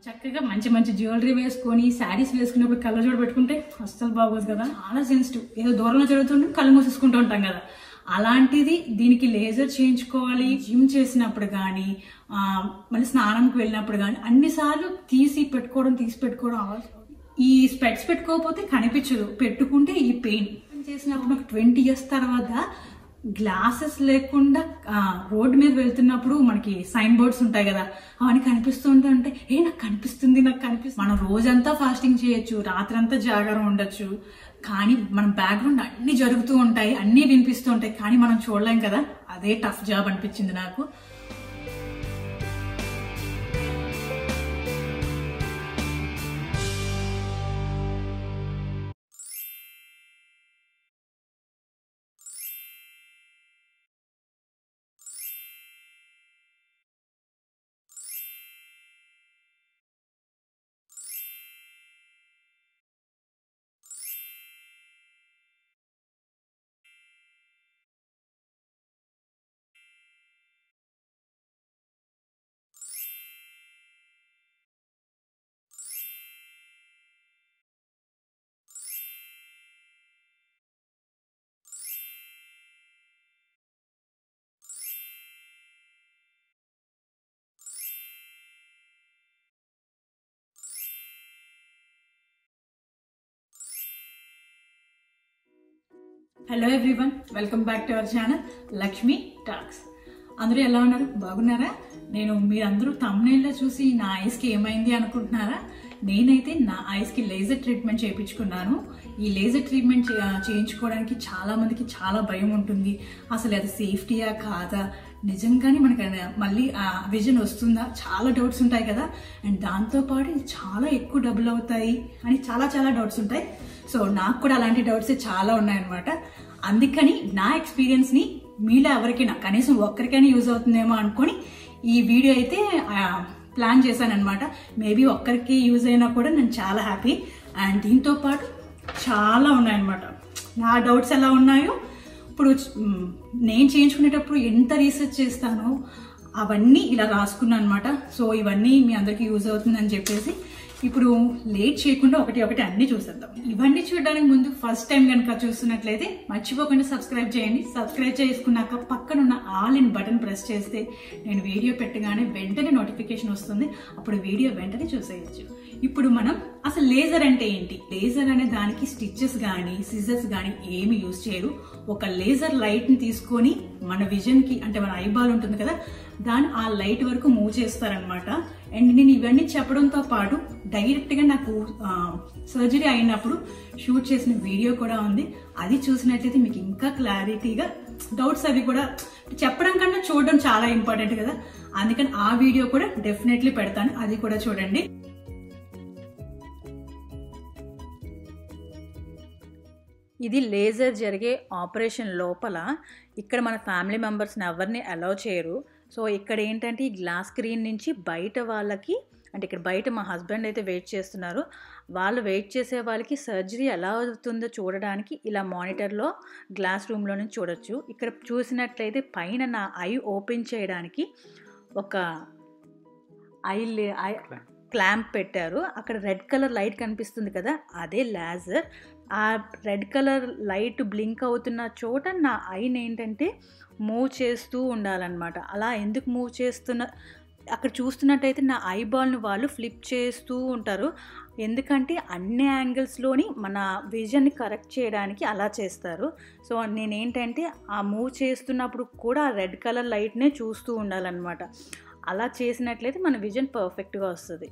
చక్కగా మంచి మంచి జ్యువెలరీ వేసుకొని శారీస్ వేసుకున్నప్పుడు కళ్ళ జోడు పెట్టుకుంటే అస్సలు బాగోదు కదా చాలా సెన్సిటివ్ ఏదో దూరంలో జరుగుతుంటే కళ్ళు మూసేసుకుంటూ ఉంటాం కదా అలాంటిది దీనికి లేజర్ చేయించుకోవాలి జిమ్ చేసినప్పుడు కానీ మళ్ళీ స్నానంకి వెళ్ళినప్పుడు కానీ అన్నిసార్లు తీసి పెట్టుకోవడం తీసి పెట్టుకోవడం అవ- ఈ స్పెట్స్ పెట్టుకోకపోతే కనిపించదు పెట్టుకుంటే ఈ పెయిన్ చేసినప్పుడు నాకు ట్వంటీ ఇయర్స్ తర్వాత గ్లాసెస్ లేకుండా ఆ, రోడ్డు మీద వెళ్తున్నప్పుడు మనకి సైన్ బోర్డ్స్ ఉంటాయి కదా అవన్నీ కనిపిస్తుంటే అంటే ఏ నాకు కనిపిస్తుంది నాకు కనిపిస్తుంది మనం రోజంతా ఫాస్టింగ్ చేయొచ్చు రాత్రంతా జాగారం ఉండొచ్చు కానీ మన బ్యాక్గ్రౌండ్ అన్ని జరుగుతూ ఉంటాయి అన్నీ వినిపిస్తూ ఉంటాయి కానీ మనం చూడలేం కదా అదే టఫ్ జాబ్ అనిపించింది నాకు hello everyone welcome back to our channel Lakshmi talks అందరూ ఎలా ఉన్నారు బాగున్నారా నేను మీరందరూ తమ్నేల్లో చూసి నా ఐస్కి ఏమైంది అనుకుంటున్నారా నేనైతే నా ఐస్కి లేజర్ ట్రీట్మెంట్ చేయించుకున్నాను ఈ లేజర్ ట్రీట్మెంట్ చే- చేయించుకోవడానికి చాలా మందికి చాలా భయం ఉంటుంది అసలు అది సేఫ్టీయా కాదా నిజంగానే మనకి అది మళ్ళీ ఆ విజన్ వస్తుందా చాలా డౌట్స్ ఉంటాయి కదా అండ్ దాంతోపాటు ఇది చాలా ఎక్కువ డబ్బులు అవుతాయి అని చాలా చాలా డౌట్స్ ఉంటాయి సో నాకు కూడా అలాంటి డౌట్స్ చాలా ఉన్నాయన్నమాట అందుకని నా ఎక్స్పీరియన్స్ ని మీలో ఎవరికైనా కనీసం ఒక్కరికైనా యూజ్ అవుతుందేమో అనుకొని ఈ వీడియో అయితే ప్లాన్ చేశానమాట మేబీ ఒక్కరికి యూజ్ అయినా కూడా నేను చాలా హ్యాపీ అండ్ దీంతో పాటు చాలా ఉన్నాయన్నమాట నా డౌట్స్ ఎలా ఉన్నాయో ఇప్పుడు మ్, నేను చేయించుకునేటప్పుడు ఎంత రీసెర్చ్ చేస్తానో అవన్నీ ఇలా రాసుకున్నాను అనమాట సో ఇవన్నీ మీ అందరికీ యూజ్ అవుతుందని చెప్పేసి ఇప్పుడు లేట్ చేయకుండా ఒకటి ఒకటి అన్ని చూసేద్దాం ఇవన్నీ చూడడానికి ముందు ఫస్ట్ టైం కనుక చూస్తున్నట్లయితే మర్చిపోకుండా సబ్స్క్రైబ్ చేయండి సబ్స్క్రైబ్ చేసుకున్నాక పక్కనున్న ఆల్ ఇన్ బటన్ ప్రెస్ చేస్తే నేను వీడియో పెట్టగానే వెంటనే నోటిఫికేషన్ వస్తుంది అప్పుడు వీడియో వెంటనే చూసేయచ్చు ఇప్పుడు మనం అసలు లేజర్ అంటే ఏంటి లేజర్ అనే దానికి స్టిచ్చెస్ కానీ సిజర్స్ కానీ ఏమి యూజ్ చేయరు ఒక లేజర్ లైట్ ని తీసుకొని మన విజన్ కి అంటే మన ఐబాల్ ఉంటుంది కదా దాన్ని ఆ లైట్ వరకు మూవ్ చేస్తారనమాట అండ్ నేను ఇవన్నీ చెప్పడంతో పాటు డైరెక్ట్ గా నాకు సర్జరీ అయినప్పుడు షూట్ చేసిన వీడియో కూడా ఉంది అది చూసినట్లయితే మీకు ఇంకా క్లారిటీగా డౌట్స్ అవి కూడా చెప్పడం కన్నా చూడడం చాలా ఇంపార్టెంట్ కదా అందుకని ఆ వీడియో కూడా డెఫినెట్లీ పెడతాను అది కూడా చూడండి ఇది లేజర్ జరిగే ఆపరేషన్ లోపల ఇక్కడ మన ఫ్యామిలీ మెంబర్స్ని ఎవరిని అలౌ చేయరు సో ఇక్కడ ఏంటంటే ఈ గ్లాస్ స్క్రీన్ నుంచి బయట వాళ్ళకి అంటే ఇక్కడ బయట మా హస్బెండ్ అయితే వెయిట్ చేస్తున్నారు వాళ్ళు వెయిట్ చేసే వాళ్ళకి సర్జరీ ఎలా అవుతుందో చూడడానికి ఇలా మానిటర్లో గ్లాస్ రూమ్లో నుంచి చూడొచ్చు ఇక్కడ చూసినట్లయితే పైన నా ఐ ఓపెన్ చేయడానికి ఒక ఐ లే ఐ క్లాంప్ పెట్టారు అక్కడ రెడ్ కలర్ లైట్ కనిపిస్తుంది కదా అదే లేజర్ ఆ రెడ్ కలర్ లైట్ బ్లింక్ అవుతున్న చోట నా ఐని ఏంటంటే మూవ్ చేస్తూ ఉండాలన్నమాట అలా ఎందుకు మూవ్ చేస్తున్న అక్కడ చూస్తున్నట్టయితే నా ఐబాల్ని వాళ్ళు ఫ్లిప్ చేస్తూ ఉంటారు ఎందుకంటే అన్ని యాంగిల్స్లోని మన విజన్ని కరెక్ట్ చేయడానికి అలా చేస్తారు సో నేనేంటంటే ఆ మూవ్ చేస్తున్నప్పుడు కూడా ఆ రెడ్ కలర్ లైట్నే చూస్తూ ఉండాలన్నమాట అలా చేసినట్లయితే మన విజన్ పర్ఫెక్ట్గా వస్తుంది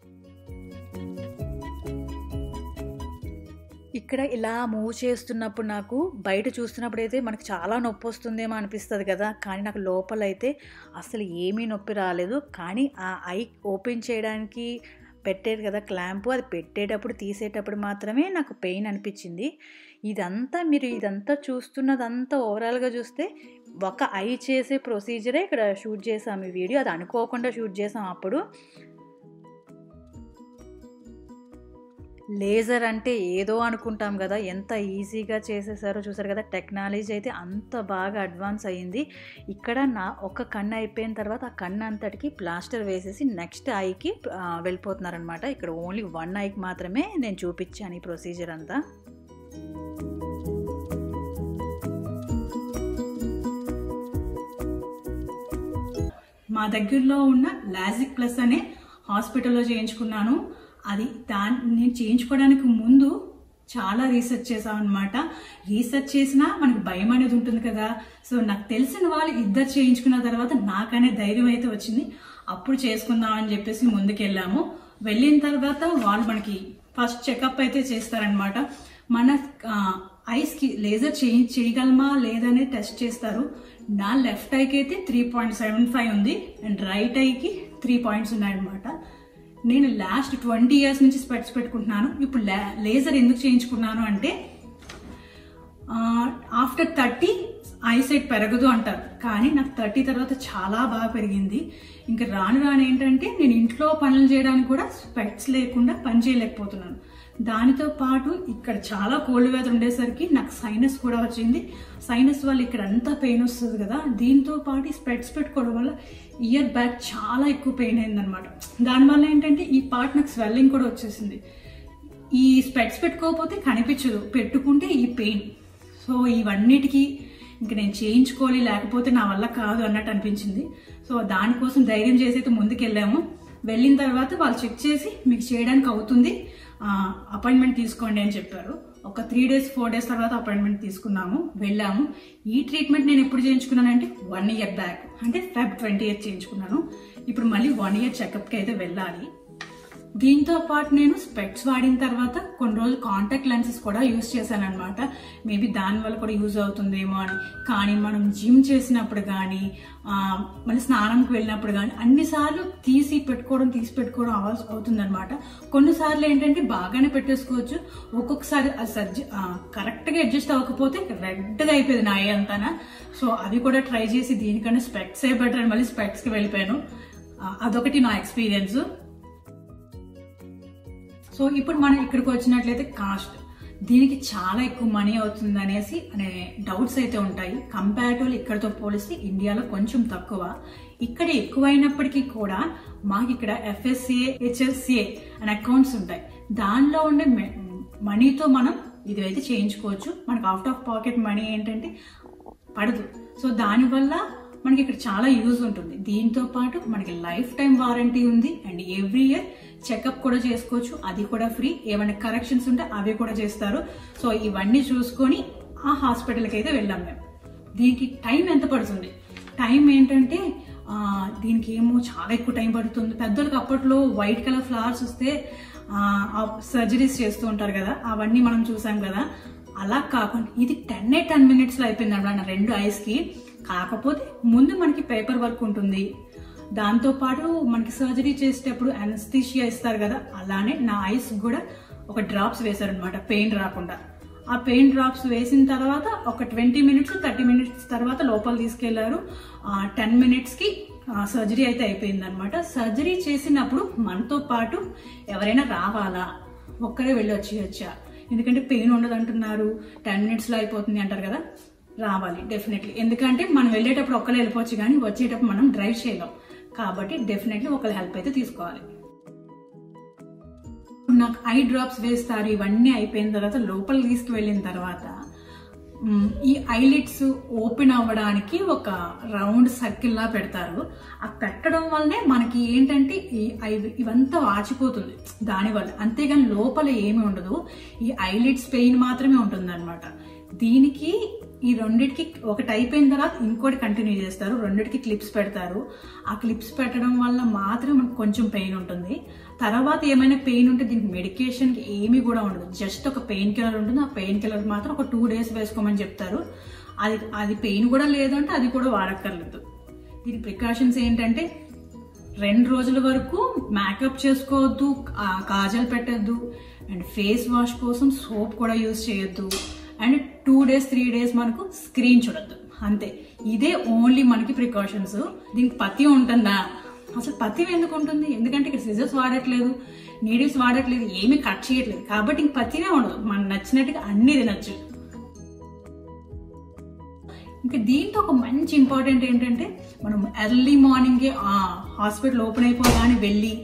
ఇక్కడ ఇలా మూవ్ చేస్తున్నప్పుడు నాకు బయట చూస్తున్నప్పుడు అయితే మనకు చాలా నొప్పి వస్తుందేమో అనిపిస్తుంది కదా కానీ నాకు లోపలైతే అసలు ఏమీ నొప్పి రాలేదు కానీ ఆ ఐ ఓపెన్ చేయడానికి పెట్టేది కదా క్లాంపు అది పెట్టేటప్పుడు తీసేటప్పుడు మాత్రమే నాకు పెయిన్ అనిపించింది ఇదంతా మీరు ఇదంతా చూస్తున్నదంతా ఓవరాల్గా చూస్తే ఒక ఐ చేసే ప్రొసీజరే ఇక్కడ షూట్ చేసాం ఈ వీడియో అది అనుకోకుండా షూట్ చేసాం అప్పుడు లేజర్ అంటే ఏదో అనుకుంటాం కదా ఎంత ఈజీగా చేసేసారో చూసారు కదా టెక్నాలజీ అయితే అంత బాగా అడ్వాన్స్ అయ్యింది ఇక్కడ నా ఒక కన్ను అయిపోయిన తర్వాత ఆ కన్ను అంతటికి ప్లాస్టర్ వేసేసి నెక్స్ట్ ఐకి వెళ్ళిపోతున్నారనమాట ఇక్కడ ఓన్లీ వన్ ఐకి మాత్రమే నేను చూపించాను ఈ ప్రొసీజర్ అంతా మా దగ్గరలో ఉన్న లాజిక్ ప్లస్ అనే హాస్పిటల్లో చేయించుకున్నాను అది దాన్ని నేను చేయించుకోవడానికి ముందు చాలా రీసెర్చ్ చేసాం అనమాట రీసెర్చ్ చేసినా మనకు భయం అనేది ఉంటుంది కదా సో నాకు తెలిసిన వాళ్ళు ఇద్దరు చేయించుకున్న తర్వాత నాకనే ధైర్యం అయితే వచ్చింది అప్పుడు చేసుకుందాం అని చెప్పేసి ముందుకెళ్ళాము వెళ్ళిన తర్వాత వాళ్ళు మనకి ఫస్ట్ చెకప్ అయితే చేస్తారనమాట మన ఐస్కి లేజర్ చేంజ్ చేయగలమా లేదనే టెస్ట్ చేస్తారు నా లెఫ్ట్ ఐకి అయితే త్రీ పాయింట్ సెవెన్ ఫైవ్ ఉంది అండ్ రైట్ ఐకి త్రీ పాయింట్స్ ఉన్నాయన్నమాట నేను లాస్ట్ ట్వంటీ ఇయర్స్ నుంచి స్పెట్స్ పెట్టుకుంటున్నాను ఇప్పుడు లేజర్ ఎందుకు చేయించుకున్నాను అంటే ఆఫ్టర్ థర్టీ ఐసైట్ పెరగదు అంటారు కానీ నాకు థర్టీ తర్వాత చాలా బాగా పెరిగింది ఇంకా రాను రాను ఏంటంటే నేను ఇంట్లో పనులు చేయడానికి కూడా స్పెట్స్ లేకుండా పని చేయలేకపోతున్నాను దానితో పాటు ఇక్కడ చాలా కోల్డ్ వెదర్ ఉండేసరికి నాకు సైనస్ కూడా వచ్చింది సైనస్ వల్ల ఇక్కడ అంతా పెయిన్ వస్తుంది కదా దీంతో పాటు స్పెట్స్ పెట్టుకోవడం వల్ల ఇయర్ బ్యాక్ చాలా ఎక్కువ పెయిన్ అయిందనమాట దానివల్ల ఏంటంటే ఈ పార్ట్ నాకు స్వెల్లింగ్ కూడా వచ్చేసింది ఈ స్పెట్స్ పెట్టుకోకపోతే కనిపించదు పెట్టుకుంటే ఈ పెయిన్ సో ఇవన్నిటికీ ఇంక నేను చేయించుకోవాలి లేకపోతే నా వల్ల కాదు అన్నట్టు అనిపించింది సో దానికోసం ధైర్యం చేసి అయితే ముందుకెళ్ళాము వెళ్ళిన తర్వాత వాళ్ళు చెక్ చేసి మీకు చేయడానికి అవుతుంది అపాయింట్మెంట్ తీసుకోండి అని చెప్పారు ఒక త్రీ డేస్ ఫోర్ డేస్ తర్వాత అపాయింట్మెంట్ తీసుకున్నాము వెళ్ళాము ఈ ట్రీట్మెంట్ నేను ఎప్పుడు చేయించుకున్నానంటే వన్ ఇయర్ బ్యాక్ అంటే ఫెబ్ ట్వంటీ ఇయర్ చేయించుకున్నాను ఇప్పుడు మళ్ళీ వన్ ఇయర్ చెకప్కి అయితే వెళ్ళాలి దీంతో పాటు నేను స్పెక్ట్స్ వాడిన తర్వాత కొన్ని రోజులు కాంటాక్ట్ లెన్సెస్ కూడా యూజ్ చేశాను అనమాట మేబీ దానివల్ల కూడా యూజ్ అవుతుందేమో అని కానీ మనం జిమ్ చేసినప్పుడు కానీ మళ్ళీ స్నానంకి వెళ్ళినప్పుడు కానీ అన్నిసార్లు తీసి పెట్టుకోవడం తీసి పెట్టుకోవడం అవ్వాల్సి అవుతుందన్నమాట కొన్నిసార్లు ఏంటంటే బాగానే పెట్టేసుకోవచ్చు ఒక్కొక్కసారి అది సర్జ కరెక్ట్గా అడ్జస్ట్ అవ్వకపోతే రెడ్గా అయిపోయింది నా అంతానా సో అది కూడా ట్రై చేసి దీనికన్నా స్పెక్ట్సే బెటర్ అని మళ్ళీ స్పెక్ట్స్కి వెళ్ళిపోయాను అదొకటి నా ఎక్స్పీరియన్స్ సో ఇప్పుడు మనం ఇక్కడికి వచ్చినట్లయితే కాస్ట్ దీనికి చాలా ఎక్కువ మనీ అవుతుంది అనేసి అనే డౌట్స్ అయితే ఉంటాయి కంపారిటివ్లీ ఇక్కడతో పోలిస్తే ఇండియాలో కొంచెం తక్కువ ఇక్కడ ఎక్కువైనప్పటికీ కూడా మాకు ఇక్కడ ఎఫ్ఎస్సిఏ హెచ్ఎస్సిఏ అనే అకౌంట్స్ ఉంటాయి దానిలో ఉండే మనీతో మనం ఇది అయితే చేయించుకోవచ్చు మనకు అవుట్ ఆఫ్ పాకెట్ మనీ ఏంటంటే పడదు సో దానివల్ల మనకి ఇక్కడ చాలా యూజ్ ఉంటుంది దీంతో పాటు మనకి లైఫ్ టైం వారంటీ ఉంది అండ్ ఎవ్రీ ఇయర్ చెకప్ కూడా చేసుకోవచ్చు అది కూడా ఫ్రీ ఏమైనా కరెక్షన్స్ ఉంటే అవి కూడా చేస్తారు సో ఇవన్నీ చూసుకొని ఆ హాస్పిటల్కి అయితే వెళ్ళాం మేము దీనికి టైం ఎంత పడుతుంది టైం ఏంటంటే దీనికి ఏమో చాలా ఎక్కువ టైం పడుతుంది పెద్దలకు అప్పట్లో వైట్ కలర్ ఫ్లవర్స్ వస్తే సర్జరీస్ చేస్తూ ఉంటారు కదా అవన్నీ మనం చూసాం కదా అలా కాకుండా ఇది టెన్ ఏ టెన్ మినిట్స్లో అయిపోయింది అన్నమాట రెండు ఐస్కి కాకపోతే ముందు మనకి పేపర్ వర్క్ ఉంటుంది దాంతో పాటు మనకి సర్జరీ చేసేటప్పుడు అనస్థీషియా ఇస్తారు కదా అలానే నా ఐస్ కూడా ఒక డ్రాప్స్ వేశారనమాట పెయిన్ రాకుండా ఆ పెయిన్ డ్రాప్స్ వేసిన తర్వాత ఒక ట్వంటీ మినిట్స్ థర్టీ మినిట్స్ తర్వాత లోపల తీసుకెళ్లారు టెన్ మినిట్స్కి సర్జరీ అయితే అయిపోయింది అనమాట సర్జరీ చేసినప్పుడు మనతో పాటు ఎవరైనా రావాలా ఒక్కరే వెళ్ళి వచ్చేయచ్చా ఎందుకంటే పెయిన్ ఉండదు అంటున్నారు టెన్ మినిట్స్లో అయిపోతుంది అంటారు కదా రావాలి డెఫినెట్లీ ఎందుకంటే మనం వెళ్ళేటప్పుడు ఒక్కరు వెళ్ళిపోవచ్చు కానీ వచ్చేటప్పుడు మనం డ్రైవ్ చేయలేం కాబట్టి డెఫినెట్లీ ఒకరి హెల్ప్ అయితే తీసుకోవాలి నాకు ఐ డ్రాప్స్ వేస్తారు ఇవన్నీ అయిపోయిన తర్వాత లోపలికి తీసుకువెళ్ళిన తర్వాత ఈ ఐలిట్స్ ఓపెన్ అవ్వడానికి ఒక రౌండ్ సర్కిల్ లా పెడతారు ఆ పెట్టడం వల్లనే మనకి ఏంటంటే ఈ ఇవంతా వాచిపోతుంది దానివల్ల అంతేగాని లోపల ఏమి ఉండదు ఈ ఐలిట్స్ పెయిన్ మాత్రమే ఉంటుంది అనమాట దీనికి ఈ రెండిటికి ఒకటి అయిపోయిన తర్వాత ఇంకోటి కంటిన్యూ చేస్తారు రెండిటికి క్లిప్స్ పెడతారు ఆ క్లిప్స్ పెట్టడం వల్ల మాత్రం మనకు కొంచెం పెయిన్ ఉంటుంది తర్వాత ఏమైనా పెయిన్ ఉంటే దీనికి మెడికేషన్కి ఏమీ కూడా ఉండదు జస్ట్ ఒక పెయిన్ కిల్లర్ ఉంటుంది ఆ పెయిన్ కిల్లర్ మాత్రం ఒక టూ డేస్ వేసుకోమని చెప్తారు అది అది పెయిన్ కూడా లేదంటే అది కూడా వాడక్కర్లేదు దీని ప్రికాషన్స్ ఏంటంటే రెండు రోజుల వరకు మేకప్ చేసుకోవద్దు కాజల్ పెట్టద్దు అండ్ ఫేస్ వాష్ కోసం సోప్ కూడా యూజ్ చేయొద్దు and two days three days మనకు స్క్రీన్ చూడొద్దు అంతే ఇదే ఓన్లీ మనకి ప్రికాషన్స్ దీనికి పత్తి ఉంటుందా అసలు పత్యం ఎందుకు ఉంటుంది ఎందుకంటే ఇక్కడ సిజర్స్ వాడట్లేదు నీడిల్స్ వాడట్లేదు ఏమీ కట్ చేయట్లేదు కాబట్టి ఇంక పత్యమే ఉండదు మనం నచ్చినట్టుగా అన్ని తినచ్చు ఇంకా దీంతో ఒక మంచి ఇంపార్టెంట్ ఏంటంటే మనం ఎర్లీ మార్నింగే హాస్పిటల్ ఓపెన్ అయిపోగానే వెళ్ళి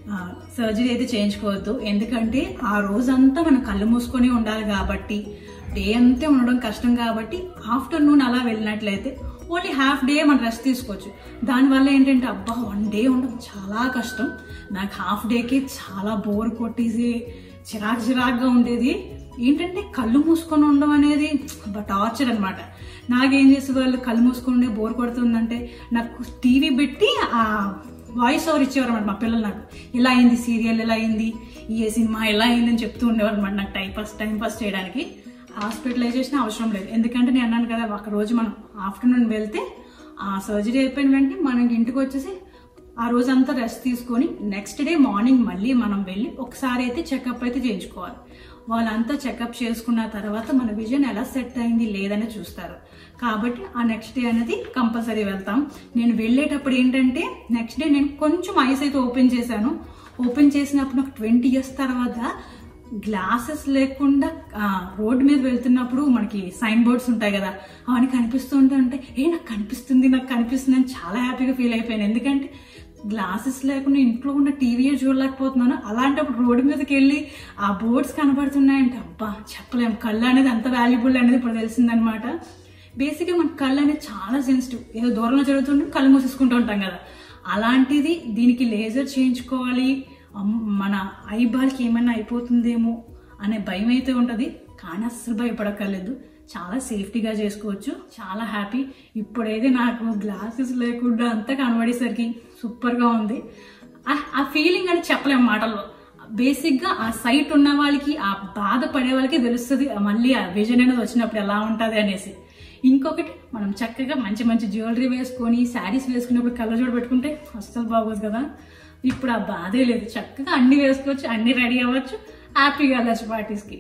సర్జరీ అయితే చేయించుకోవద్దు ఎందుకంటే ఆ రోజంతా మనం కళ్ళు మూసుకొని ఉండాలి కాబట్టి డే అంతా ఉండడం కష్టం కాబట్టి ఆఫ్టర్నూన్ అలా వెళ్ళినట్లయితే ఓన్లీ హాఫ్ డే మనం రెస్ట్ తీసుకోవచ్చు దానివల్ల ఏంటంటే అబ్బా వన్ డే ఉండడం చాలా కష్టం నాకు హాఫ్ డేకి చాలా బోర్ కొట్టేసి చిరాకు చిరాకుగా ఉండేది ఏంటంటే కళ్ళు మూసుకొని ఉండడం అనేది టార్చర్ అనమాట నాకేం చేసే వాళ్ళు కళ్ళు మూసుకొని ఉండే బోర్ కొడుతుందంటే నాకు టీవీ పెట్టి ఆ వాయిస్ ఓవర్ ఇచ్చేవారు అనమాట మా పిల్లలు నాకు ఇలా అయింది సీరియల్ ఇలా అయింది ఏ సినిమా ఎలా అయింది అని చెప్తూ ఉండేవారు అనమాట నాకు టైం పాస్ టైం పాస్ చేయడానికి హాస్పిటలైజేషన్ అవసరం లేదు ఎందుకంటే నేను అన్నాను కదా ఒక రోజు మనం ఆఫ్టర్నూన్ వెళ్తే ఆ సర్జరీ అయిపోయిన వెంటనే మనకి ఇంటికి వచ్చేసి ఆ రోజంతా రెస్ట్ తీసుకొని నెక్స్ట్ డే మార్నింగ్ మళ్ళీ మనం వెళ్ళి ఒకసారి అయితే చెకప్ అయితే చేయించుకోవాలి వాళ్ళంతా చెకప్ చేసుకున్న తర్వాత మన విజన్ ఎలా సెట్ అయింది లేదని చూస్తారు కాబట్టి ఆ నెక్స్ట్ డే అనేది కంపల్సరీ వెళ్తాం నేను వెళ్ళేటప్పుడు ఏంటంటే నెక్స్ట్ డే నేను కొంచెం ఐస్ అయితే ఓపెన్ చేశాను ఓపెన్ చేసినప్పుడు నాకు ట్వంటీ ఇయర్స్ తర్వాత గ్లాసెస్ లేకుండా రోడ్ మీద వెళ్తున్నప్పుడు మనకి సైన్ బోర్డ్స్ ఉంటాయి కదా అవన్నీ కనిపిస్తూ ఉంటే ఏ నాకు కనిపిస్తుంది నాకు కనిపిస్తుంది అని చాలా హ్యాపీగా ఫీల్ అయిపోయాను ఎందుకంటే గ్లాసెస్ లేకుండా ఇంట్లో ఉన్న టీవీయే చూడలేకపోతున్నాను అలాంటప్పుడు రోడ్డు మీదకి వెళ్ళి ఆ బోర్డ్స్ కనబడుతున్నాయంటే అబ్బా చెప్పలేం కళ్ళు అనేది అంత వాల్యుబుల్ అనేది ఇప్పుడు తెలిసిందనమాట బేసిక్గా మన కళ్ళు అనేది చాలా సెన్సిటివ్ ఏదో దూరంలో జరుగుతుంటే కళ్ళు మూసేసుకుంటూ ఉంటాం కదా అలాంటిది దీనికి లేజర్ చేయించుకోవాలి అమ్- మన ఐబాల్కి ఏమైనా అయిపోతుందేమో అనే భయం అయితే ఉంటుంది కానీ అస్సలు భయపడక్కర్లేదు చాలా సేఫ్టీగా చేసుకోవచ్చు చాలా హ్యాపీ ఇప్పుడైతే నాకు గ్లాసెస్ లేకుండా అంతా కనబడేసరికి సూపర్గా ఉంది ఆ- ఆ ఫీలింగ్ అని చెప్పలేము మాటల్లో బేసిక్గా ఆ సైట్ ఉన్న వాళ్ళకి ఆ బాధ పడే వాళ్ళకి తెలుస్తుంది మళ్ళీ ఆ విజన్ అనేది వచ్చినప్పుడు ఎలా ఉంటుంది అనేసి ఇంకొకటి మనం చక్కగా మంచి మంచి జ్యువెలరీ వేసుకొని శారీస్ వేసుకున్నప్పుడు కళ్ళ జోడు పెట్టుకుంటే అస్సలు బాగోదు కదా ఇప్పుడు ఆ బాధే లేదు చక్కగా అన్ని వేసుకోవచ్చు అన్ని రెడీ అవ్వచ్చు హ్యాపీగా వెళ్ళచ్చు పార్టీస్కి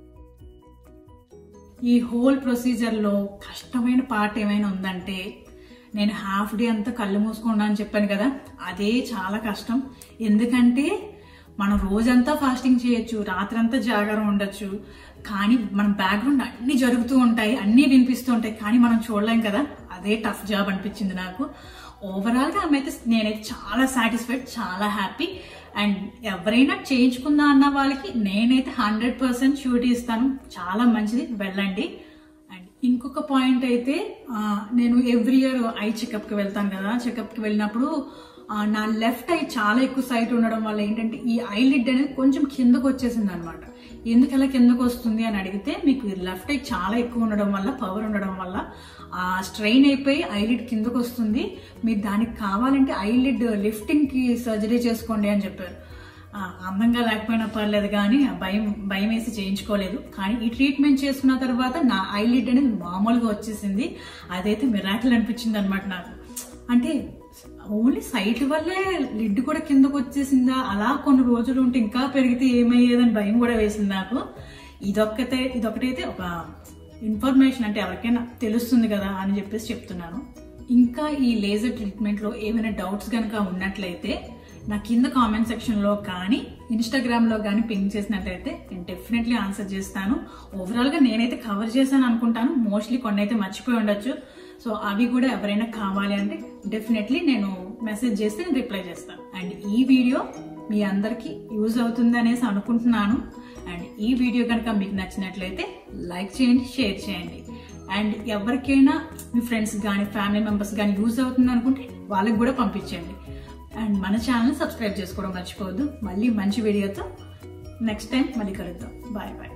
ఈ హోల్ ప్రొసీజర్లో కష్టమైన పార్ట్ ఏమైనా ఉందంటే నేను హాఫ్ డే అంతా కళ్ళు మూసుకున్నా అని చెప్పాను కదా అదే చాలా కష్టం ఎందుకంటే మనం రోజంతా ఫాస్టింగ్ చేయొచ్చు రాత్రంతా జాగారం ఉండొచ్చు కానీ మన బ్యాక్గ్రౌండ్ అన్ని జరుగుతూ ఉంటాయి అన్నీ వినిపిస్తూ ఉంటాయి కానీ మనం చూడలేం కదా అదే టఫ్ జాబ్ అనిపించింది నాకు ఓవరాల్ గా అయితే నేనైతే చాలా సాటిస్ఫైడ్ చాలా హ్యాపీ అండ్ ఎవరైనా చేయించుకుందా అన్న వాళ్ళకి నేనైతే హండ్రెడ్ పర్సెంట్ షూట్ ఇస్తాను చాలా మంచిది వెళ్ళండి అండ్ ఇంకొక పాయింట్ అయితే ఆ, నేను ఎవ్రీ ఇయర్ ఐ చెకప్కి వెళ్తాను కదా చెకప్కి వెళ్ళినప్పుడు ఆ, నా లెఫ్ట్ ఐ చాలా ఎక్కువ సైట్ ఉండడం వల్ల ఏంటంటే ఈ ఐ లిడ్ అనేది కొంచెం కిందకు వచ్చేసింది అనమాట ఎందుకు అలా కిందకు వస్తుంది అని అడిగితే మీకు లెఫ్ట్ ఐ చాలా ఎక్కువ ఉండడం వల్ల పవర్ ఉండడం వల్ల ఆ స్ట్రెయిన్ అయిపోయి ఐలిడ్ కిందకు వస్తుంది మీరు దానికి కావాలంటే ఐలిడ్ లిఫ్టింగ్ కి సర్జరీ చేసుకోండి అని చెప్పారు ఆ, అందంగా లేకపోయినా పర్లేదు కానీ ఆ భయం భయం వేసి చేయించుకోలేదు కానీ ఈ ట్రీట్మెంట్ చేసుకున్న తర్వాత నా ఐలిడ్ అనేది మామూలుగా వచ్చేసింది అదైతే మిరాకిల్ అనిపించింది అనమాట నాకు అంటే ఓన్లీ సైట్ వల్లే లిడ్ కూడా కిందకు వచ్చేసిందా అలా కొన్ని రోజులు ఉంటే ఇంకా పెరిగితే ఏమయ్యేదని భయం కూడా వేసింది నాకు ఇదొక్కతే ఇదొకటైతే ఒక ఇన్ఫర్మేషన్ అంటే ఎవరికైనా తెలుస్తుంది కదా అని చెప్పేసి చెప్తున్నాను ఇంకా ఈ లేజర్ ట్రీట్మెంట్ లో ఏమైనా డౌట్స్ కనుక ఉన్నట్లయితే నా కింద కామెంట్ సెక్షన్ లో కానీ ఇన్స్టాగ్రామ్ లో కానీ పింక్ చేసినట్లయితే నేను డెఫినెట్లీ ఆన్సర్ చేస్తాను ఓవరాల్ గా నేనైతే కవర్ చేశాను అనుకుంటాను మోస్ట్లీ కొన్ని అయితే మర్చిపోయి ఉండొచ్చు సో అవి కూడా ఎవరైనా కావాలి అంటే డెఫినెట్లీ నేను మెసేజ్ చేస్తే నేను రిప్లై చేస్తాను అండ్ ఈ వీడియో మీ అందరికీ యూజ్ అవుతుంది అనేసి అనుకుంటున్నాను అండ్ ఈ వీడియో కనుక మీకు నచ్చినట్లయితే లైక్ చేయండి షేర్ చేయండి అండ్ ఎవరికైనా మీ ఫ్రెండ్స్ కానీ ఫ్యామిలీ మెంబర్స్ కానీ యూజ్ అవుతుంది అనుకుంటే వాళ్ళకి కూడా పంపించండి అండ్ మన ఛానల్ సబ్స్క్రైబ్ చేసుకోవడం మర్చిపోవద్దు మళ్ళీ మంచి వీడియోతో నెక్స్ట్ టైం మళ్ళీ కలుద్దాం బాయ్ బాయ్